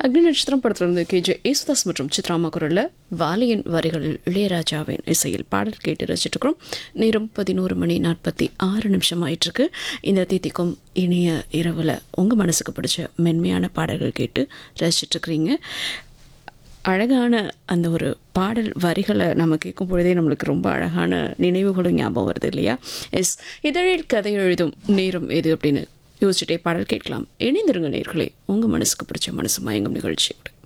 அக்னி நட்சத்திரம் படத்திலிருந்து கே ஜே யேசுதாஸ் மற்றும் சித்ராமா குரலில் வாலியின் வரிகளில் இளையராஜாவின் இசையில் பாடல் கேட்டு ரசிச்சிட்ருக்கிறோம் நேரம் பதினோரு மணி நாற்பத்தி ஆறு நிமிஷம் ஆயிட்டிருக்கு இந்த தீதிக்கும் இனிய இரவில் உங்கள் மனசுக்கு பிடிச்ச மென்மையான பாடல்கள் கேட்டு ரசிச்சிட்ருக்கிறீங்க அழகான அந்த ஒரு பாடல் வரிகளை நம்ம கேட்கும் பொழுதே நம்மளுக்கு ரொம்ப அழகான நினைவுகளும் ஞாபகம் வருது இல்லையா எஸ் இதழில் கதை எழுதும் நேரம் எது அப்படின்னு யோசிச்சுட்டே பாடல் கேட்கலாம் இணைந்திருங்க நேர்களே உங்கள் மனசுக்கு பிடிச்ச மனசு மயங்கும் நிகழ்ச்சியோடு